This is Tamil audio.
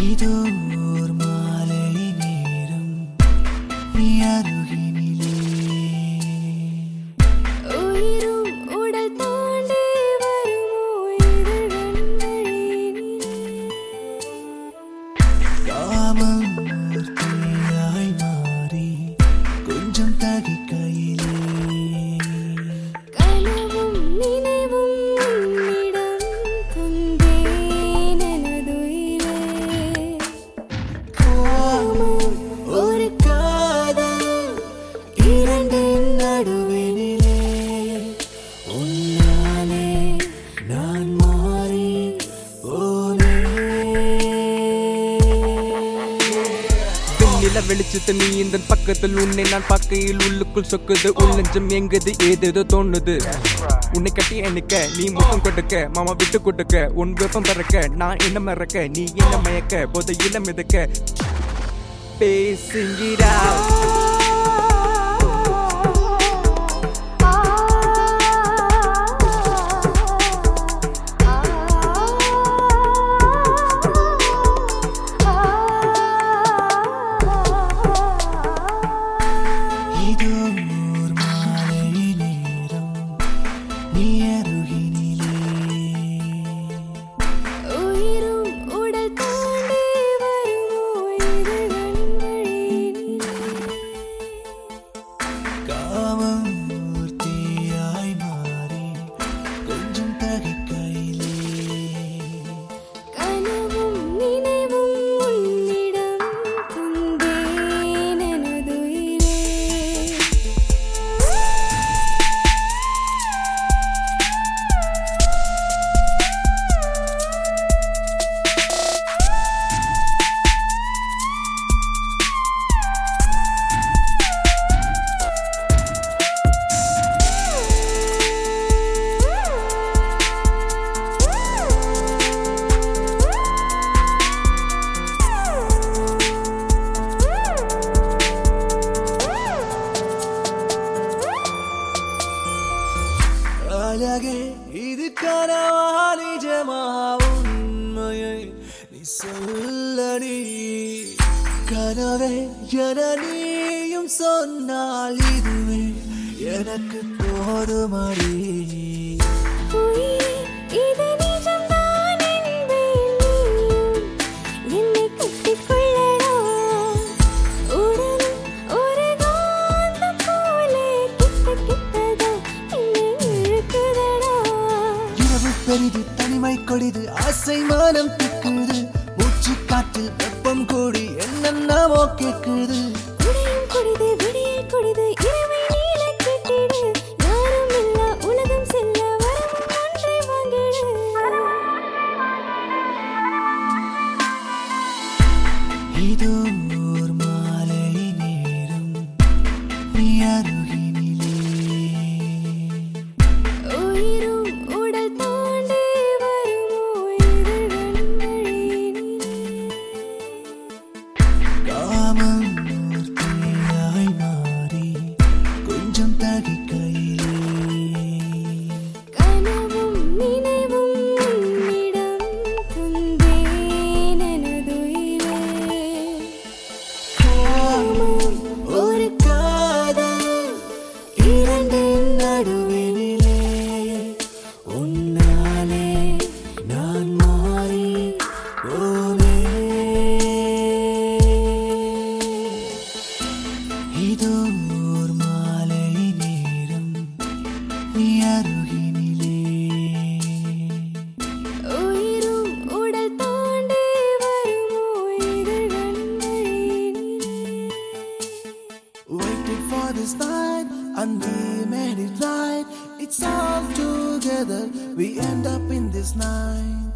இதோ ஓர் மாலை நேரம் நீ அருகினிலே உயிரும் உடல் தாண்டி வருமோ இதழ்களின் வழியினிலே காமம் ஒரு தீயாய் மாறி கொஞ்சம் தகிக்கையிலே கனவும் நினைவும் உன்னிடம் தந்தேன் எனதுயிரே காமம் ஒரு காதல் இரண்டின் நடுவினிலே உன்னாலே நான் மாறி வெண்ணில வெளிச்சத்து நீ இந்த பக்கத்தில் உன்னை நான் பார்க்கையில் உள்ளுக்குள் சொக்குது உள் நெஞ்சம் எங்குது ஏதேதோ தோணுது உன்னை கட்டி எண்ணிக்க நீ முகம் கொடுக்க மாமா விட்டு கொடுக்க உன் வெப்பம் பறக்க நான் என்ன மறக்க நீ என்ன மயக்க போதையில மிதக்க பேசுகிறா இதோ ஓர் மாலை நேரம் நீ அருகினிலே உயிரும் உடல் தாண்டி வருமோ இதழ்களின் வழியினிலே காமம் ஓர் தீயாய் மாறி கொஞ்சம் தகிக்கையிலே கனவும் நினைவும் உன்னிடம் தந்தேன் எனதுயிரே அழகே இது கனவா நிஜமா உண்மையை நீ சொல்லடி கனவே என நீயும் சொன்னால் இதுவே எனக்கு போதுமடி உயிரே இது நிஜம்தான் என்பேன் நீயும் என்னை கட்டிக்கொள்ளடா உடலும் ஒரு காந்தம் போலே கிட்ட கிட்டதா என்னை இழுக்குதடா இரவு பெரிது தனிமை கொடிது ஆசை மானம் திக்குது மூச்சு காற்றில் வெப்பம் கூடி என்னென்னமோ கேக்குது உடையும் கொடிது விடியல் கொடிது இரவை நீல கேட்டிடு யாரும் இல்ல உலகம் செல்ல வரம் ஒன்றை வாங்கிடு இதோ ஓர் மாலை நேரம் நீ அருகினிலே உயிரும் உடல் தாண்டி வருமோ இதழ்களின் வழியினிலே காமம் ஓர் தீயாய் மாறி கொஞ்சம் தகிக்கையிலே கனவும் நினைவும் உன்னிடம் தந்தேன் எனதுயிரே காமம் ஒரு காதல் இரண்டின் நடுவினிலே உன்னாலே நான் மாறி போனேன் இதோ ஓர் மாலை நேரம் நீ அருகினிலே உயிரும் உடல் தாண்டி வருமோ இதழ்களின் வழியினிலே Waited for this night and we made it right. It's all together. We end up in this night.